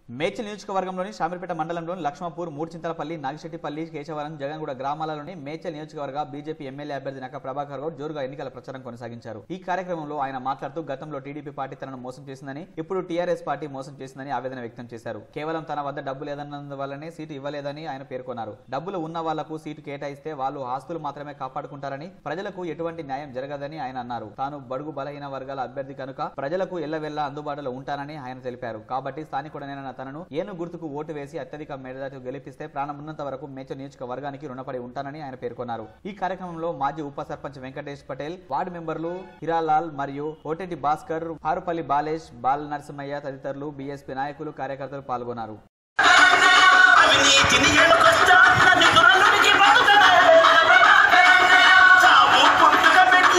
మేడ్చల్ నియోజకవర్గంలోని షామీర్పేట మండలంలోని లక్ష్మపూర్ మూడుచింతలపల్లి నాగిశెట్టిపల్లి కేశవరం జగన్గూడ గ్రామాలలోని మేడ్చల్ నియోజకవర్గ బీజేపీ ఎమ్మెల్యే అభ్యర్థి నక్క ప్రభాకర్ గౌడ్ జోరుగా ఎన్నికల ప్రచారం కొనసాగించారు ఈ కార్యక్రమంలో ఆయన మాట్లాడుతూ గతంలో టీడీపీ పార్టీ తనను మోసం చేసిందని ఇప్పుడు టీఆర్ఎస్ పార్టీ మోసం చేసిందని ఆవేదన వ్యక్తం చేశారు కేవలం తన వద్ద డబ్బు లేదన్నందువల్లనే సీటు ఇవ్వలేదని ఆయన పేర్కొన్నారు డబ్బులు ఉన్న వాళ్లకు సీటు కేటాయిస్తే వాళ్ళు ఆస్తులు మాత్రమే కాపాడుకుంటారని ప్రజలకు ఎటువంటి న్యాయం జరగదని ఆయన అన్నారు తాను బడుగు బలహీన వర్గాల అభ్యర్థి కనుక ప్రజలకు ఎల్లవెల్లా అందుబాటులో ఉంటానని ఆయన తెలిపారు కాబట్టి స్థానికుడనైన తనను ఏను గుర్తుకు ఓటు వేసి అత్యధిక మేడదాటు గెలిపిస్తే ప్రాణం ఉన్నంత వరకు మేచర్ నియోజకవర్గానికి రుణపడి ఉంటానని ఆయన పేర్కొన్నారు ఈ కార్యక్రమంలో మాజీ ఉప సర్పంచ్ వెంకటేష్ పటేల్ వార్డు మెంబర్లు హిరాలాల్ మరియు ఓటెటి భాస్కర్ పారుపల్లి బాలేష్ బాల నరసింహయ్య తదితరులు బీఎస్పీ నాయకులు కార్యకర్తలు పాల్గొన్నారు అవినీతిని ఎడుకొస్తా నిధులనుడికి బతుకదా చావు పుట్టుక పెట్టి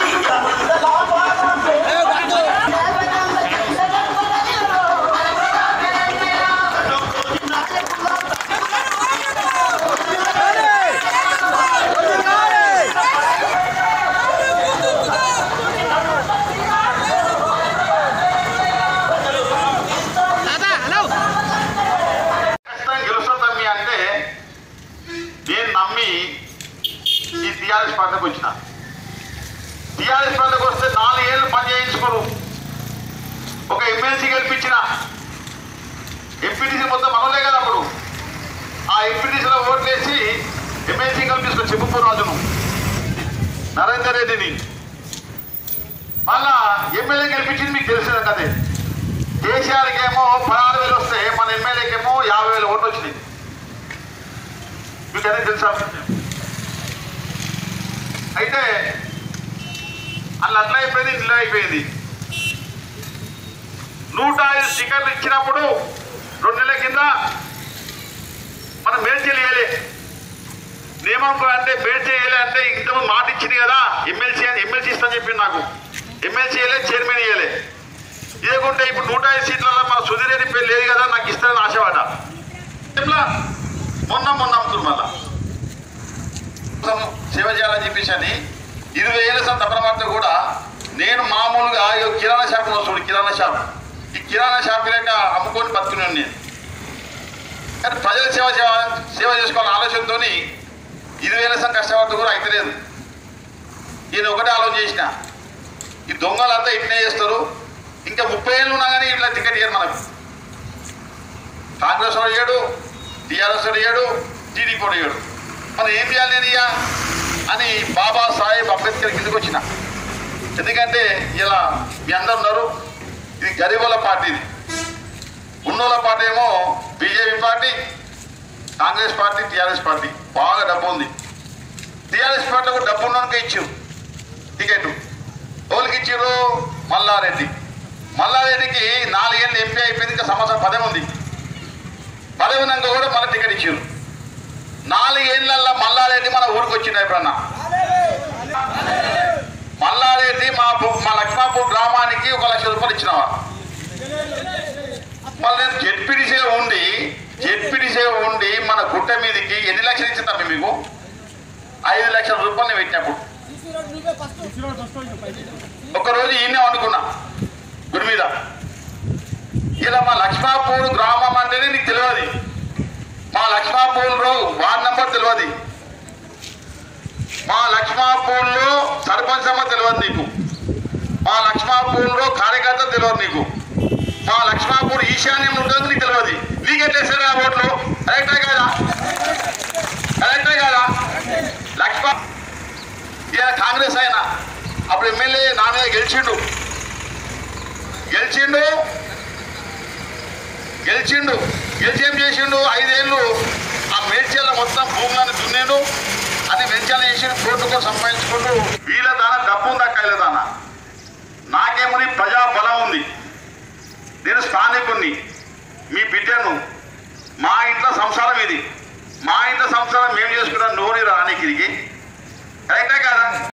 ఖచ్చితంగా గెలుస్తుంది మీ అంటే నేను నమ్మి ఈ టీఆర్ఎస్ పార్టీకి వచ్చిన టీఆర్ఎస్ పార్టీకి వస్తే నాలుగేళ్ళు పని చేయించుకోరు ఒక ఎమ్మెల్సీ గెలిపించిన ఎంపీటీసీ మొత్తం మనలే కదా అప్పుడు ఆ ఎంపీటీసీలో ఓట్లేసి ఎమ్మెల్సీ కల్పిస్తున్న చెప్పుకో రాజును నరేందర్ రెడ్డిని మళ్ళా ఎమ్మెల్యే గెలిపించింది మీకు తెలిసిన కదే కేసీఆర్కి ఏమో పదహారు వేలు వస్తే మన ఎమ్మెల్యేకి ఏమో యాభై వేలు ఓట్లు వచ్చినాయి మీకు అనేది తెలుసా అయితే అట్లా అట్లా అయిపోయింది ఇట్లా అయిపోయింది నూట ఐదు స్టిక్కర్లు ఇచ్చినప్పుడు రెండు నెలల కింద మనం మేడ్చల్ వేయలే నియమం అంటే మేడ్చల్ వేయలే అంటే ఇంతకుముందు మాట ఇచ్చింది కదా ఎమ్మెల్సీ అని ఎమ్మెల్సీ ఇస్తా చెప్పింది నాకు ఎమ్మెల్సీ వేయలే చైర్మన్ వేయలే ఇదేకుంటే ఇప్పుడు నూట ఐదు సీట్లలో మన సుధీర్ రెడ్డి పేరు లేదు కదా నాకు ఇస్తానని ఆశవాడ ఇట్లా మొన్న మొన్న అమ్ముతుంది మళ్ళా కోసం సేవ చేయాలని చెప్పేసి అని ఇరవై ఏళ్ళ సంత తపనమార్త కూడా నేను మామూలుగా ఈ కిరాణా షాప్ వస్తుంది కిరాణా షాప్ ఈ కిరాణా షాప్ లేక అమ్ముకొని బతుకున్నాను నేను కానీ ప్రజల సేవ సేవ సేవ చేసుకోవాలని ఆలోచనతో ఇరవై ఏళ్ళ సంత కష్టపడుతూ కూడా అయితలేదు నేను ఒకటే ఆలోచన చేసిన ఈ దొంగలంతా ఇట్నే చేస్తారు ఇంకా ముప్పై ఏళ్ళు ఉన్నా కానీ ఇట్లా టికెట్ ఇయ్యరు మనకు కాంగ్రెస్ వాడు ఇయ్యాడు టీఆర్ఎస్ వాడు ఇయ్యాడు టీడీపీ వాడు ఇయ్యాడు మనం ఏం చేయాలి నేను ఇయ్యా అని బాబా సాహెబ్ అంబేద్కర్ కిందకి వచ్చిన ఎందుకంటే ఇలా మీ అందరు ఉన్నారు ఇది గరీబుల పార్టీ ఇది ఉన్నోళ్ళ పార్టీ ఏమో BJP party Congress party TRS party బాగా డబ్బు ఉంది టీఆర్ఎస్ పార్టీలకు డబ్బు ఉన్నోనికే ఇచ్చారు టికెట్ ఎవరికి ఇచ్చారు మల్లారెడ్డి మల్లారెడ్డికి నాలుగేళ్ళు ఎంపీ అయిపోయింది ఇంకా సంవత్సరం పదవి ఉంది పదవి ఉన్నాక కూడా మళ్ళీ టికెట్ ఇచ్చారు నాలుగేళ్లలో మల్లారెడ్డి మన ఊరికి వచ్చిండు ఎప్పుడన్నా మల్లారెడ్డి మా పు- మా లక్ష్మాపూర్ గ్రామానికి ఒక లక్ష రూపాయలు ఇచ్చినవా మళ్ళీ నేను జెడ్పీడీసీ ఉండి జెడ్పీడీసీ ఉండి మన గుట్ట మీదకి ఎన్ని లక్షలు ఇచ్చిందా మీకు ఐదు లక్షల రూపాయలు నేను పెట్టినప్పుడు ఒకరోజు ఈయనే అనుకున్నా గుడి మీద ఇలా మా లక్ష్మాపూర్ గ్రామం అంటేనే నీకు తెలియదు మా లక్ష్మాపూర్లో వార్డ్ నంబర్ తెలియదు మా లక్ష్మాపూర్లో సర్పంచ్ అమ్మ తెలియదు నీకు మా లక్ష్మాపూర్లో కార్యకర్త తెలియదు నీకు మా లక్ష్మాపూర్ ఈశాన్యం ఉంటుంది నీకు తెలియదు నీకెట్లా వేసారు ఆ ఓట్లు కరెక్టే కదా కరెక్టే కదా లక్ష్మా ఈయన కాంగ్రెస్ ఆయన అప్పుడు ఎమ్మెల్యే నా మీద గెలిచిండు గెలిచిండు గెలిచిండు గెలిచి ఏం చేసిండు ఐదేళ్ళు ఆ మేడ్చల్ల మొత్తం భూములను దున్నిండు అది వెంచాల చేసిండు కోర్టుకు సంపాదించుకుంటూ వీళ్ళ దాన డబ్బు ఉందా కైల దాన నాకేమని ప్రజా బలం ఉంది నేను స్థానికుణ్ణి మీ బిడ్డను మా ఇంట్లో సంసారం ఇది మా ఇంట్లో సంసారం మేము చేసుకున్నాం నోరు రానికి కరెక్టే కదా